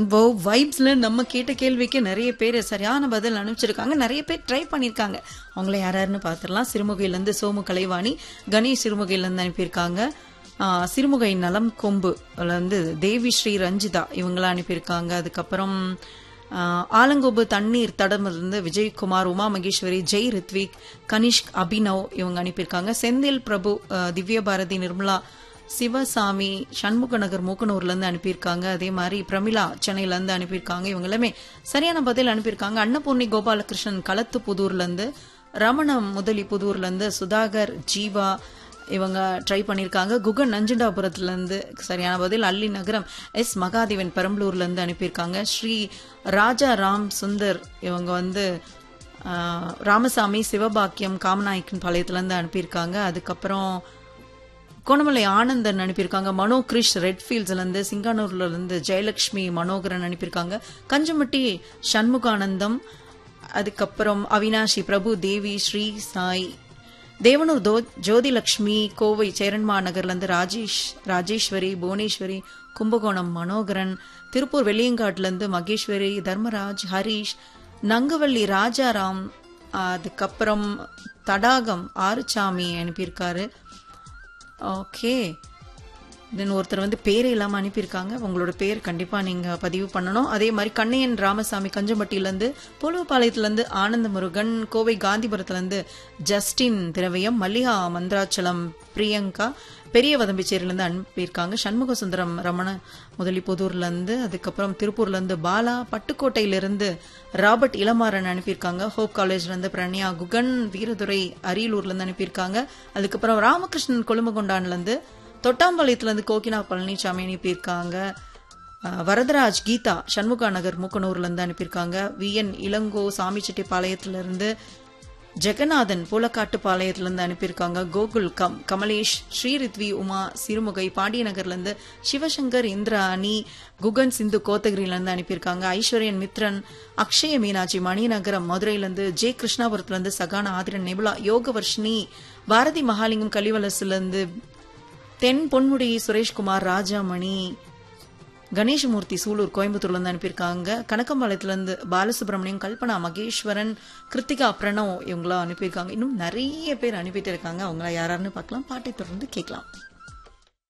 rainbow வைப்ஸ்ல நம்ம கேட்ட கேள்விக்கு நிறைய பேர் சரியான பதில் அனுப்பிச்சிருக்காங்க நிறைய பேர் ட்ரை பண்ணிருக்காங்க அவங்கள யாராருன்னு பார்த்துடலாம் சிறுமுகையில இருந்து சோமு கலைவாணி கணேஷ் சிறுமுகையில இருந்து அனுப்பியிருக்காங்க ஆ, சிறுமுகை நலம் கொம்பு அதுல வந்து தேவி ஸ்ரீ ரஞ்சிதா இவங்கள அனுப்பியிருக்காங்க அதுக்கப்புறம் ஆ, ஆலங்கோபு தண்ணீர் தடமில் இருந்து விஜயகுமார் உமா மகேஸ்வரி ஜெய் ரித்விக் கனிஷ்க் அபினவ் இவங்க அனுப்பியிருக்காங்க செந்தில் பிரபு ஆ, திவ்ய பாரதி நிர்மலா சிவசாமி சண்முக நகர் மூக்கனூர்ல இருந்து அனுப்பியிருக்காங்க அதே மாதிரி பிரமிளா சென்னையில இருந்து அனுப்பியிருக்காங்க இவங்க எல்லாமே சரியான பதில் அனுப்பியிருக்காங்க அன்னபூர்ணி கோபாலகிருஷ்ணன் களத்து புதூர்ல இருந்து ரமணம் முதலி புதூர்ல இருந்து சுதாகர் ஜீவா இவங்க ட்ரை பண்ணியிருக்காங்க குகன் நஞ்சுண்டாபுரத்துல இருந்து சரியான பதில் அல்லி நகரம் எஸ் மகாதேவன் பெரம்பலூர்ல இருந்து அனுப்பியிருக்காங்க ஸ்ரீ ராஜா ராம் சுந்தர் இவங்க வந்து ஆஹ், ராமசாமி சிவபாக்கியம் காமநாயக்கன் பாளையத்துல இருந்து அனுப்பியிருக்காங்க அதுக்கப்புறம் கோணமலை ஆனந்தன் அனுப்பியிருக்காங்க மனோ கிரிஷ் ரெட்ஃபீல்ட்ஸ்ல இருந்து சிங்கானூர்ல இருந்து ஜெயலட்சுமி மனோகரன் அனுப்பியிருக்காங்க கஞ்சமட்டி சண்முகானந்தம் அதுக்கப்புறம் அவினாஷி பிரபு தேவி ஸ்ரீ சாய் தேவனூர் தோ ஜோதிலட்சுமி கோவை சேரன்மா நகர்ல இருந்து ராஜேஷ் ராஜேஸ்வரி புவனேஸ்வரி கும்பகோணம் மனோகரன் திருப்பூர் வெள்ளியங்காட்டுல இருந்து மகேஸ்வரி தர்மராஜ் ஹரிஷ் நங்கவள்ளி ராஜாராம் அதுக்கப்புறம் தடாகம் ஆறுசாமி அனுப்பியிருக்காரு ஓகே தென் ஒருத்தர் வந்து பேரே இல்லாமல் அனுப்பியிருக்காங்க உங்களோட பேர் கண்டிப்பாக நீங்கள் பதிவு பண்ணணும் அதே மாதிரி கண்ணையன் ராமசாமி கஞ்சம்பட்டியிலேருந்து புலுவப்பாளையத்துலேருந்து ஆனந்த முருகன் கோவை காந்திபுரத்துலேருந்து ஜஸ்டின் திரவியம் மல்லிகா மந்திராச்சலம் பிரியங்கா பெரிய வதம்பிச்சேரியிலேருந்து அனுப்பியிருக்காங்க சண்முக சுந்தரம் ரமண முதலி புதூர்லேருந்து அதுக்கப்புறம் திருப்பூர்லேருந்து பாலா பட்டுக்கோட்டையிலிருந்து ராபர்ட் இளமாறன் அனுப்பியிருக்காங்க ஹோப் காலேஜ்லேருந்து பிரண்யா குகன் வீரதுரை அரியலூர்லேருந்து அனுப்பியிருக்காங்க அதுக்கப்புறம் ராமகிருஷ்ணன் கொழும்புகொண்டான்லேருந்து தொட்டாம்பாளையத்துலேருந்து கோகினா பழனிசாமி அனுப்பியிருக்காங்க அஹ், வரதராஜ் கீதா சண்முகா நகர் மூக்கனூர்லேருந்து அனுப்பியிருக்காங்க விஎன் இளங்கோ சாமிச்செட்டிப்பாளையத்திலிருந்து ஜெகநாதன் பூலக்காட்டுப்பாளையத்திலிருந்து அனுப்பியிருக்காங்க கோகுல் கம் கமலேஷ் ஸ்ரீரித்வி உமா சிறுமுகை பாண்டியநகர்லேருந்து சிவசங்கர் இந்திராணி குகன் சிந்து கோத்தகிரியிலேருந்து அனுப்பியிருக்காங்க ஐஸ்வர்யன் மித்ரன் அக்ஷய மீனாட்சி மணிநகரம் மதுரையிலேருந்து ஜே கிருஷ்ணாபுரத்துலேருந்து சகான ஆதிரன் நெபுலா யோகவர்ஷினி பாரதி மகாலிங்கம் கலிவலசுலேருந்து தென் பொன்முடி சுரேஷ்குமார் ராஜாமணி கணேசமூர்த்தி சூலூர் கோயம்புத்தூர்ல இருந்து அனுப்பியிருக்காங்க கணக்கம்பாளையத்துல இருந்து பாலசுப்ரமணியம் கல்பனா மகேஸ்வரன் கிருத்திகா பிரணவ் இவங்களாம் அனுப்பியிருக்காங்க இன்னும் நிறைய பேர் அனுப்பிட்டு இருக்காங்க அவங்கள யாராருன்னு பார்க்கலாம் பாட்டை தொடர்ந்து கேட்கலாம்